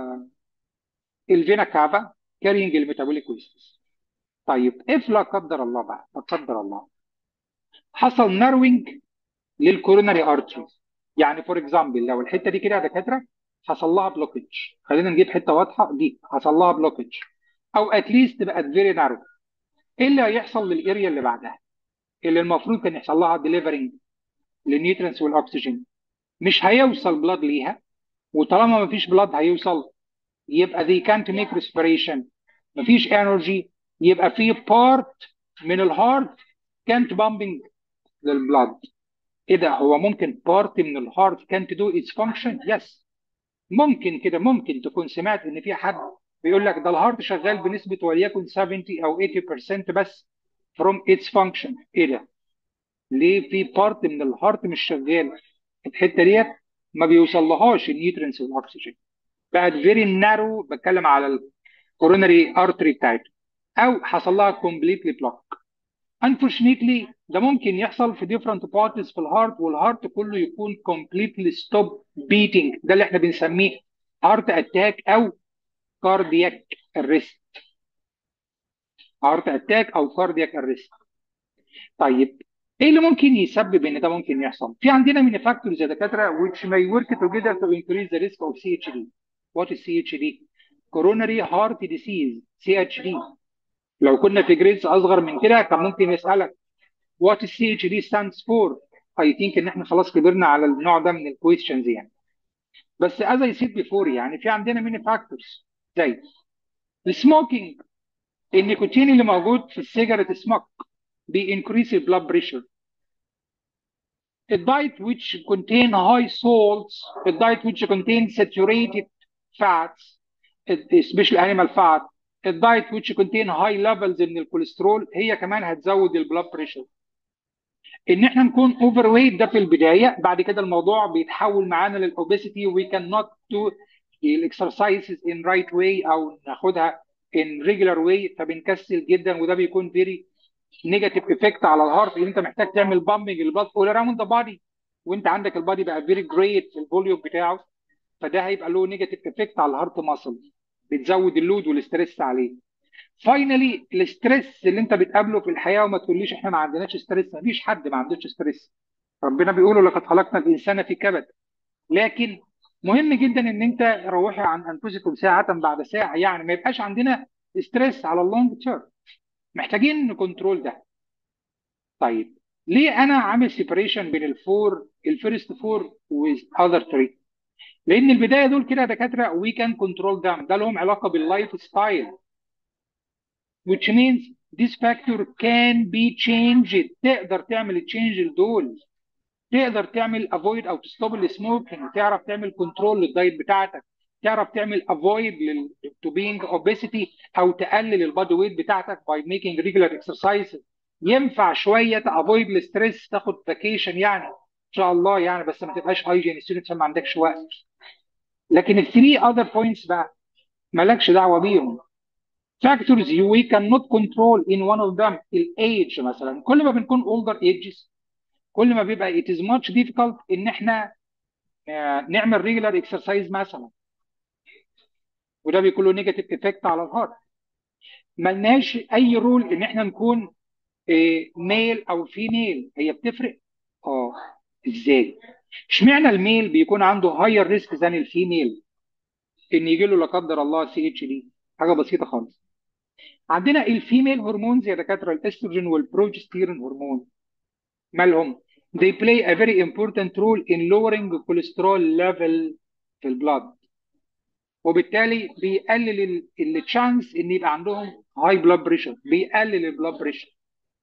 [SPEAKER 1] الفينا كافا كارينج الميتابوليك ويستس طيب اف لا قدر الله بقى لا قدر الله حصل ناروينج للكوروناري ارتريز يعني فور اكزامبل لو الحته دي كده يا دكاتره حصل لها بلوكج خلينا نجيب حته واضحه دي حصل لها بلوكج او اتليست بقت فيري نارو ايه اللي هيحصل للاريا اللي بعدها اللي المفروض كان يحصل لها ديليفرنج للنيوترينز والاكسجين مش هيوصل بلاد ليها وطالما ما فيش بلاد هيوصل يبقى they can't make respiration مفيش energy يبقى في part من الهارت can't pumping للبلاد ايه ده هو ممكن part من الهارت can't do its function yes ممكن كده ممكن تكون سمعت ان في حد بيقول لك ده الهارت شغال بنسبه وليكن 70 او 80% بس from its function ايه ده ليه في بارت من الهارت مش شغال الحته ديت ما بيوصلهاش النيوترينز والاكسجين بقت فيري نارو بتكلم على الكوروناري ارتري بتاعته او حصل لها كومبليتلي بلوك unfortunately ده ممكن يحصل في different parts في الهارت والهارت كله يكون completely stop beating ده اللي احنا بنسميه هارت اتاك او كاردياك ارست هارت اتاك او كاردياك ارست طيب ايه اللي ممكن يسبب ان ده ممكن يحصل في عندنا من فاكتورز يا دكاتره which may work together to increase the risk of CHD what is CHD coronary heart disease CHD لو كنا في جريدز اصغر من كده كان ممكن يسالك what is CHD stands for I think ان احنا خلاص كبرنا على النوع ده من الكويستشنز يعني بس as I said before يعني في عندنا من فاكتورز زي السموكينج النيكوتين اللي موجود في السيجاره سموك بينكريس البلاد بريشر الدايت which contain high salts الدايت which contain saturated fats especially animal fat الدايت which contain high levels من الكوليسترول هي كمان هتزود البلاد بريشر ان احنا نكون اوفر ويت ده في البدايه بعد كده الموضوع بيتحول معانا للاوبيسيتي وي كان نوت دو الاكسرسايزز ان رايت واي او ناخدها ان ريجولار واي فبنكسل جدا وده بيكون فيري نيجاتيف افكت على الهارت ان انت محتاج تعمل بامبنج للبلاد اول اراوند ذا بادي وانت عندك البادي بقى فيري جريت في الفوليوم بتاعه فده هيبقى له نيجاتيف افكت على الهارت ماسل بتزود اللود والاستريس عليه فاينلي الاستريس اللي انت بتقابله في الحياه وما تقوليش احنا ما عندناش ستريس ما فيش حد ما عندوش ستريس ربنا بيقول لقد خلقنا الانسان في كبد لكن مهم جدا ان انت روحي عن انفسكم ساعه بعد ساعه يعني ما يبقاش عندنا ستريس على اللونج تيرم محتاجين نكنترول ده طيب ليه انا عامل سيبريشن بين الفور الفيرست فور وذ اذر ثري لان البدايه دول كده دكاتره وي كان كنترول them ده لهم علاقه باللايف ستايل which means this factor can be changed تقدر تعمل تشينج لدول تقدر تعمل avoid او تستوب السموكينج تعرف تعمل كنترول للدايت بتاعتك تعرف تعمل avoid لل to being obesity او تقلل البادي ويت بتاعتك by making regular exercises ينفع شويه تافويد الستريس تاخد فاكيشن يعني ان شاء الله يعني بس ما تبقاش هايجين ستودنت عشان ما عندكش وقت لكن الثري اذر بوينتس بقى مالكش دعوه بيهم factors we cannot control in one of them الايدج مثلا كل ما بنكون older ages كل ما بيبقى it is much difficult ان احنا آه، نعمل regular exercise مثلا وده بيكون له نيجاتيف افكت على الهارت ملناش اي رول ان احنا نكون ميل او فيميل هي بتفرق اه ازاي اشمعنى الميل بيكون عنده هاير ريسك ذان الفيميل ان يجي له لا قدر الله سي اتش دي حاجه بسيطه خالص عندنا الفيميل هرمونز يا دكاتره الاستروجين والبروجستيرون هرمون مالهم they play a very important role in lowering cholesterol level في البلاد وبالتالي بيقلل التشانس ان يبقى عندهم هاي بلاد بريشر بيقلل البلاد بريشر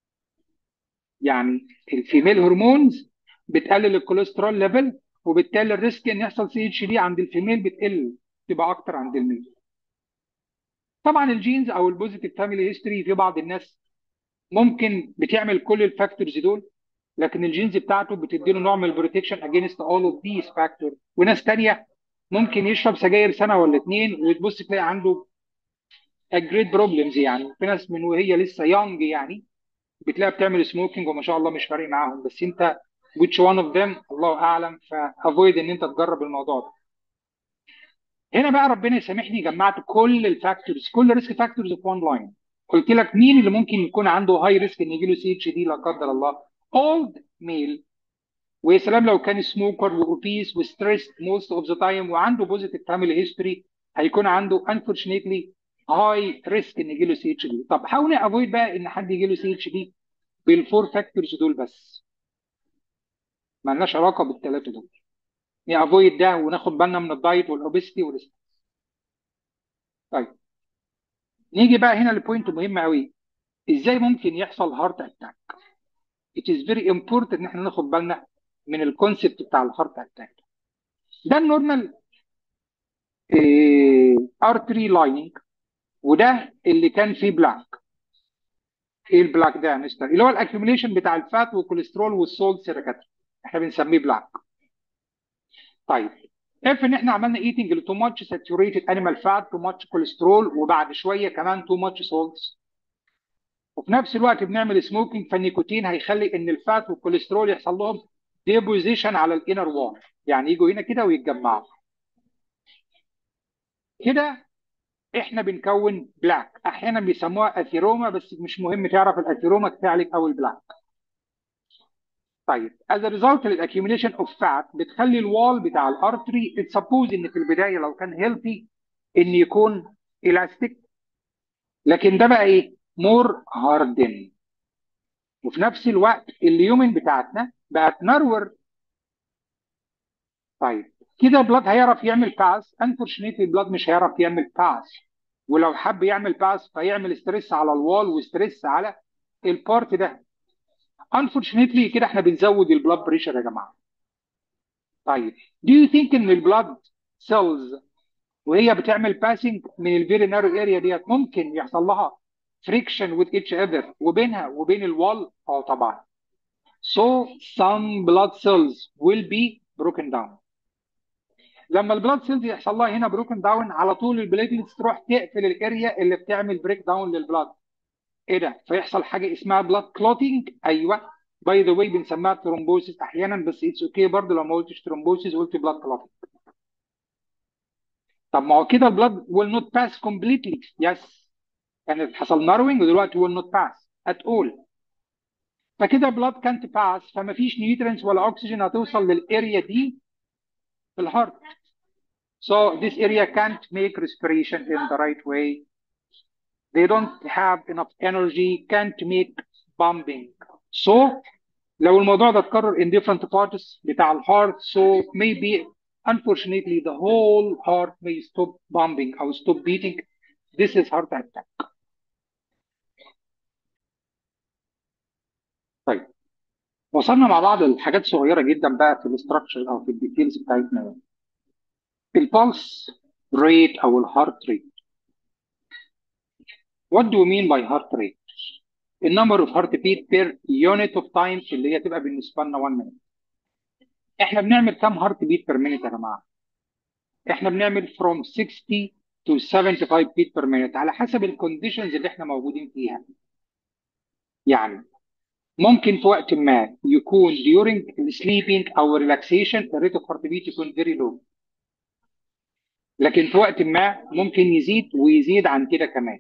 [SPEAKER 1] يعني الفيميل هرمونز بتقلل الكوليسترول ليفل وبالتالي الريسك ان يحصل سي اتش دي عند الفيميل بتقل تبقى اكتر عند الميل طبعا الجينز او البوزيتيف فاميلي هيستوري في بعض الناس ممكن بتعمل كل الفاكتورز دول لكن الجينز بتاعته بتديله نوع من البروتكشن اجينست اول اوف ذيس فاكتور وناس تانية ممكن يشرب سجاير سنه ولا اتنين وتبص تلاقي عنده جريت بروبلمز يعني في ناس من وهي لسه يونج يعني بتلاقيها بتعمل سموكينج وما شاء الله مش فارق معاهم بس انت which one of them الله اعلم فافويد ان انت تجرب الموضوع ده هنا بقى ربنا يسامحني جمعت كل الفاكتورز كل ريسك فاكتورز في وان لاين قلت لك مين اللي ممكن يكون عنده هاي ريسك ان يجي له سي اتش دي لا قدر الله اولد ميل ويا سلام لو كان سموكر واوبيس وستريس موست اوف ذا تايم وعنده بوزيتيف فاميلي هيستوري هيكون عنده انفورشنتلي هاي ريسك ان يجي له سي اتش دي طب حاول افويد بقى ان حد يجي له سي اتش دي بالفور فاكتورز دول بس مالناش علاقه بالثلاثه دول افويد ده وناخد بالنا من الدايت والاوبستي والستريس طيب نيجي بقى هنا لبوينت مهم قوي ازاي ممكن يحصل هارت اتاك it is very important ان احنا ناخد بالنا من الكونسيبت بتاع الهارت اتاك ده النورمال ارتري لايننج وده اللي كان فيه بلاك ايه البلاك ده يا مستر اللي هو الاكيوميليشن بتاع الفات والكوليسترول والسولت سيركاتري احنا بنسميه بلاك طيب if ان احنا عملنا eating too much saturated animal fat too much cholesterol وبعد شويه كمان too much salts وفي نفس الوقت بنعمل سموكينج فالنيكوتين هيخلي ان الفات والكوليسترول يحصل لهم ديبوزيشن على الانر وول يعني يجوا هنا كده ويتجمعوا كده احنا بنكون بلاك احيانا بيسموها اثيروما بس مش مهم تعرف الاثيروما كفايه عليك او البلاك طيب as a result الاكيوميليشن اوف فات بتخلي الوال بتاع الارتري تسبوز ان في البدايه لو كان هيلثي ان يكون الاستيك لكن ده بقى ايه مور هاردن وفي نفس الوقت اليومن بتاعتنا بقت نرور طيب كده البلاد هيعرف يعمل باس انفورشنيتلي البلاد مش هيعرف يعمل باس ولو حب يعمل باس فيعمل ستريس على الوال وستريس على البارت ده انفورشنيتلي كده احنا بنزود البلاد بريشر يا جماعه طيب do you think ان البلاد سيلز وهي بتعمل باسنج من الفيري نارو اريا ديت ممكن يحصل لها فريكشن with each other وبينها وبين الوال اه طبعا so some blood cells will be broken down لما البلاد سيلز يحصل لها هنا بروكن داون على طول البليتلتس تروح تقفل الاريا اللي بتعمل بريك داون للبلاد ايه ده فيحصل حاجه اسمها بلاد كلوتينج ايوه باي ذا واي بنسميها ثرومبوسيس احيانا بس اتس اوكي okay برضه لو ما قلتش ثرومبوسيس قلت بلاد كلوتينج طب ما هو كده البلاد will not pass completely يس كانت حصل ناروينج ودلوقتي will not pass at all فكده بلاد كانت باس فما فيش نيوترينز ولا اكسجين هتوصل للاريا دي في الهارت So this area can't make respiration in the right way. They don't have enough energy, can't make pumping. So لو الموضوع ده اتكرر in different parts بتاع الهارت so maybe unfortunately the whole heart may stop pumping أو stop beating. This is heart attack. طيب وصلنا مع بعض لحاجات صغيرة جدا بقى في الاستراكشر أو في الديتيلز بتاعتنا البلس ريت او الهارت ريت what do we mean by heart rate the number of heart beat per unit of time اللي هي تبقى بالنسبه لنا 1 minute احنا بنعمل كام هارت بيت per minute يا جماعه احنا بنعمل from 60 to 75 beat per minute على حسب الكونديشنز اللي احنا موجودين فيها يعني ممكن في وقت ما يكون during sleeping او relaxation الريت اوف هارت بيت يكون very low لكن في وقت ما ممكن يزيد ويزيد عن كده كمان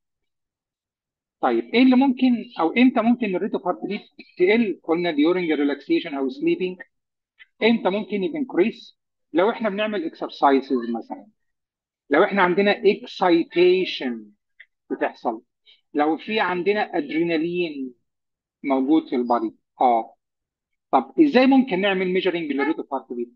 [SPEAKER 1] طيب ايه اللي ممكن او امتى ممكن الريت اوف هارت بيت تقل قلنا during relaxation او sleeping امتى ممكن ينكريس لو احنا بنعمل اكسرسايزز مثلا لو احنا عندنا excitation بتحصل لو في عندنا ادرينالين موجود في البادي اه طب ازاي ممكن نعمل ميجرنج للريت اوف هارت بيت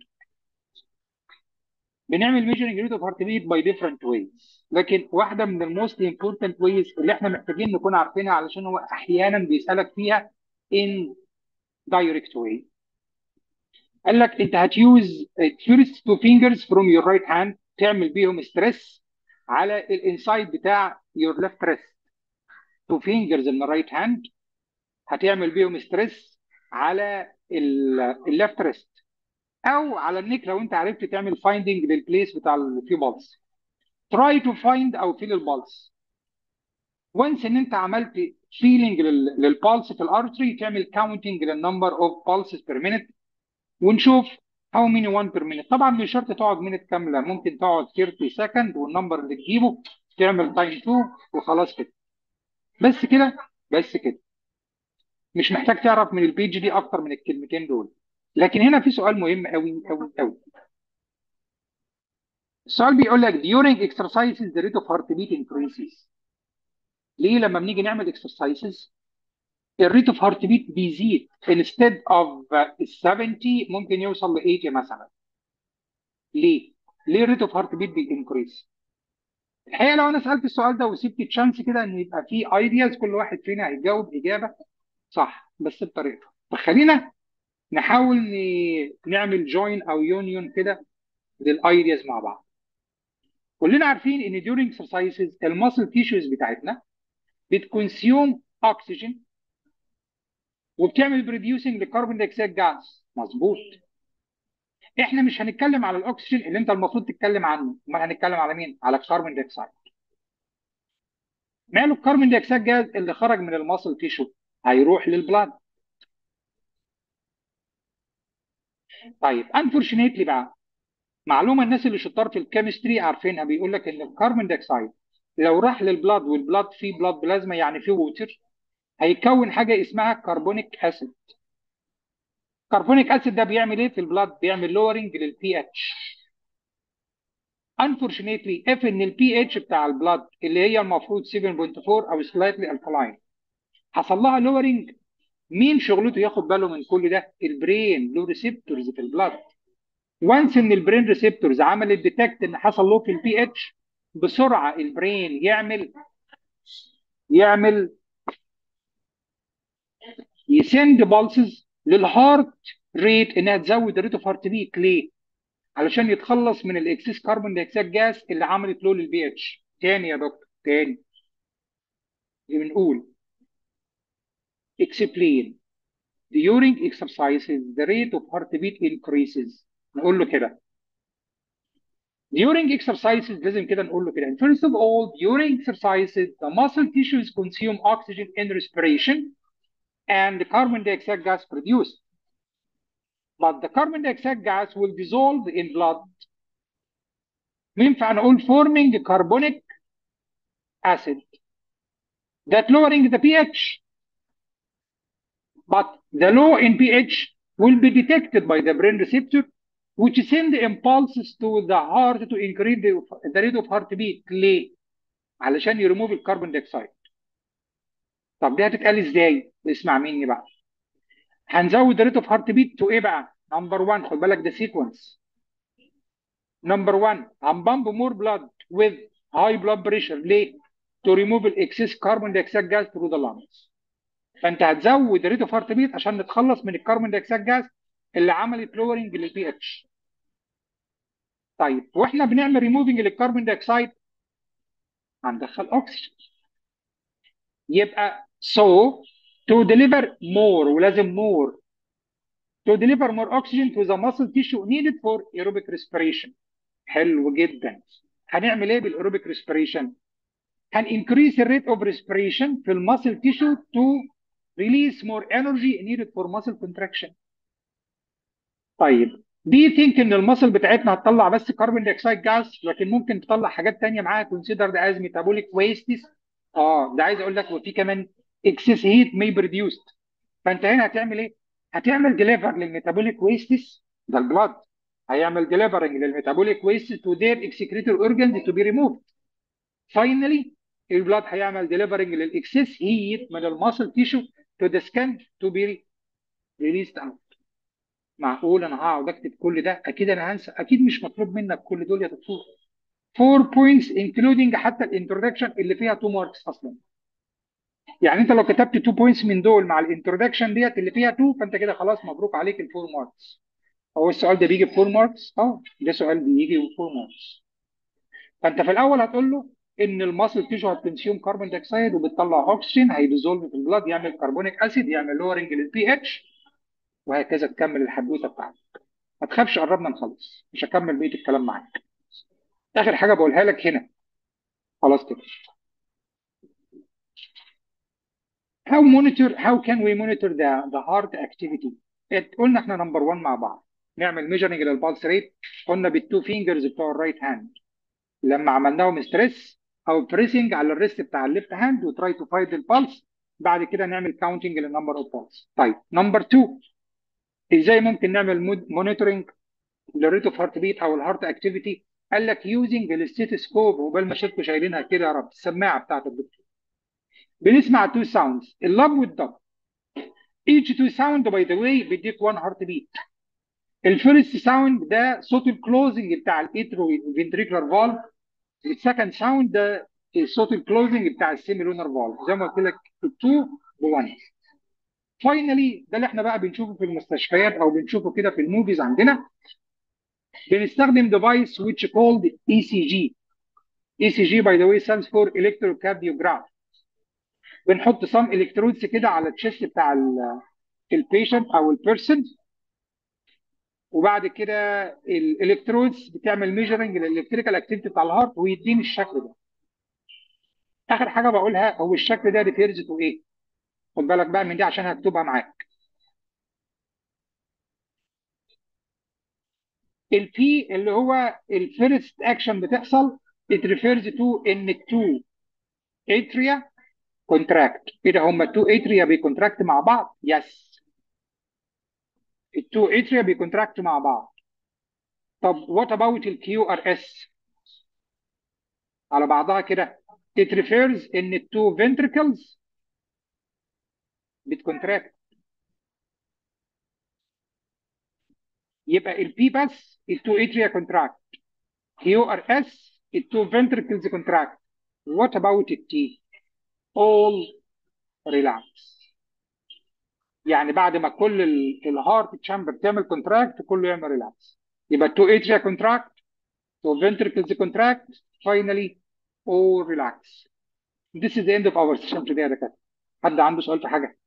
[SPEAKER 1] بنعمل ميجرنج ريت اوف هارت بيت باي ديفرنت ويز لكن واحده من الموست امبورتنت ويز اللي احنا محتاجين نكون عارفينها علشان هو احيانا بيسالك فيها ان دايركت واي قال لك انت هتيوز فيرست تو فينجرز فروم يور رايت هاند تعمل بيهم ستريس على الانسايد بتاع يور ليفت ريست تو فينجرز من الرايت هاند هتعمل بيهم ستريس على الليفت ريست او على النيك لو انت عرفت تعمل فايندنج للبليس بتاع الفي بالز تراي تو فايند او فيل البالز وانس ان انت عملت فيلينج للبالس في الارتري تعمل كاونتنج للنمبر اوف بالسز بير مينيت ونشوف هاو ميني 1 بير مينيت طبعا مش شرط تقعد مينيت كامله ممكن تقعد 30 سكند والنمبر اللي تجيبه تعمل تايم 2 وخلاص كده بس كده بس كده مش محتاج تعرف من البيج دي اكتر من الكلمتين دول لكن هنا في سؤال مهم قوي قوي قوي السؤال بيقول لك during exercises the rate of heart beat increases ليه لما بنيجي نعمل exercises الريت اوف هارت بيت بيزيد instead of 70 ممكن يوصل ل 80 مثلا ليه؟ ليه الريت اوف هارت بيت بينكريس؟ الحقيقه لو انا سالت السؤال ده وسبت تشانس كده ان يبقى في ايدياز كل واحد فينا هيجاوب اجابه صح بس بطريقته فخلينا نحاول ن- نعمل جوين او يونيون كده للايدياز مع بعض كلنا عارفين ان during exercises الماسل تيشوز بتاعتنا بتكونسيوم اكسجين وبتعمل بريديوسنج لكربون دايوكسيد جاز مظبوط احنا مش هنتكلم على الاكسجين اللي انت المفروض تتكلم عنه امال هنتكلم على مين على الكربون دايوكسيد ماله الكربون دايوكسيد جاز اللي خرج من الماسل تيشو هيروح للبلاد طيب انفورشنيتلي بقى معلومه الناس اللي شطار في الكيمستري عارفينها بيقول لك ان الكربون دايوكسيد لو راح للبلاد والبلاد فيه بلاد بلازما يعني فيه ووتر هيكون حاجه اسمها كربونيك اسيد كربونيك اسيد ده بيعمل ايه في البلاد بيعمل لورنج للبي اتش unfortunately if ان البي اتش بتاع البلاد اللي هي المفروض 7.4 او slightly alkaline حصل لها لورنج مين شغلته ياخد باله من كل ده البرين له ريسبتورز في البلاد وانس ان البرين ريسبتورز عملت ديتكت ان حصل له في البي اتش بسرعه البرين يعمل يعمل يسند بالسز للهارت ريت انها تزود الريت اوف هارت بيت ليه؟ علشان يتخلص من الاكسس كربون دايوكسيد جاز اللي عملت له للبي اتش تاني يا دكتور تاني بنقول explain during exercises the rate of heart beat increases نقول له كده during exercises لازم كده نقول له كده first of all during exercises the muscle tissues consume oxygen in respiration and the carbon dioxide gas produced but the carbon dioxide gas will dissolve in blood ينفع نقول forming carbonic acid that lowering the pH but the low in pH will be detected by the brain receptor which send impulses to the heart to increase the, the rate of heartbeat ليه؟ علشان يرموف الكربون دايوكسيد طب دي هتتقال ازاي؟ اسمع مني بقى هنزود الريت اوف هارت بيت تو ايه بقى؟ نمبر 1 خد بالك ده سيكونس نمبر 1 هنبامب مور بلاد with high blood pressure ليه؟ to remove the excess carbon dioxide gas through the lungs فانت هتزود الريت اوف هارت بيت عشان نتخلص من الكربون دايوكسيد جاز اللي عملت لورنج للبي اتش طيب واحنا بنعمل ريموفنج للكربون دايوكسيد هندخل اكسجين يبقى so to deliver more ولازم more to deliver more oxygen to the muscle tissue needed for aerobic respiration حلو جدا هنعمل ايه بالايروبيك ريسبريشن هن increase the rate of respiration في المسل tissue to release more energy needed for muscle contraction طيب do you think ان المسل بتاعتنا هتطلع بس كربون دايوكسيد جاز لكن ممكن تطلع حاجات تانية معاها considered as metabolic wastes اه ده عايز اقول لك وفي كمان excess heat may be reduced فانت هنا هتعمل ايه؟ هتعمل ديليفر للميتابوليك ويستس ده البلاد هيعمل ديليفرنج للميتابوليك ويست تو their excretory organs to be removed finally البلاد هيعمل ديليفرنج للاكسس هيت من الماسل تيشو تو ذا سكن تو بي ريليست اوت معقول انا هقعد اكتب كل ده اكيد انا هنسى اكيد مش مطلوب منك كل دول يا دكتور 4 points including حتى الانترودكشن اللي فيها 2 ماركس اصلا يعني انت لو كتبت 2 بوينتس من دول مع الانترودكشن ديت اللي فيها 2 فانت كده خلاص مبروك عليك الفور ماركس هو السؤال ده بيجي بفور ماركس اه ده سؤال بيجي بفور ماركس فانت في الاول هتقول له ان الماسل تيشو هتكونسيوم كربون دايوكسيد وبتطلع اكسجين هيديزولف في البلاد يعمل كربونيك اسيد يعمل لورنج للبي اتش وهكذا تكمل الحدوته بتاعتك ما تخافش قربنا نخلص مش هكمل بقيه الكلام معاك اخر حاجه بقولها لك هنا خلاص كده how monitor how can we monitor the the heart activity ات- قلنا احنا نمبر 1 مع بعض نعمل ميجرنج للبالس ريت قلنا بالتو فينجرز بتوع الرايت هاند لما عملناهم ستريس او بريسنج على الريست بتاع الليفت هاند وتراي تو فايند البالس بعد كده نعمل كاونتنج للنمبر اوف بالس طيب نمبر 2 ازاي ممكن نعمل مونيتورنج للريت اوف هارت بيت او الهارت اكتيفيتي قال لك يوزنج الستيتوسكوب وبال ما شفتوا شايلينها كده يا رب السماعه بتاعت الدكتور بنسمع تو ساوندز اللاب والدب each two sound by the way بيديك one heart beat الفيرست ساوند ده صوت الكلوزنج بتاع الاترو فنتريكولار فالف السكند ساوند ده صوت الكلوزنج بتاع السيمي لونر فالف زي ما قلت لك التو ب1 فاينلي ده اللي احنا بقى بنشوفه في المستشفيات او بنشوفه كده في الموفيز عندنا بنستخدم ديفايس which called ECG ECG by the way stands for electrocardiograph بنحط صم الكترودز كده على التشيست بتاع البيشنت او البيرسون وبعد كده الالكترودز بتعمل ميجرنج للالكتريكال اكتيفيتي بتاع الهارت ويديني الشكل ده اخر حاجه بقولها هو الشكل ده ريفيرز تو ايه خد بالك بقى من دي عشان هكتبها معاك البي اللي هو الفيرست اكشن بتحصل it refers to ان التو اتريا كونتراكت ايه ده هما التو اتريا بيكونتراكت مع بعض يس التو اتريا بيكونتراكت مع بعض طب وات اباوت الكيو ار اس على بعضها كده it refers ان التو ventricles بتكونتراكت يبقى البي بس التو اتريا كونتراكت كيو ار اس التو ventricles كونتراكت وات اباوت التي all relax يعني بعد ما كل الهارت تشامبر تعمل كونتراكت كله يعمل ريلاكس يبقى التو اتريا كونتراكت تو ventricles contract finally all relax this is the end of our session today يا دكاتره حد عنده سؤال في حاجه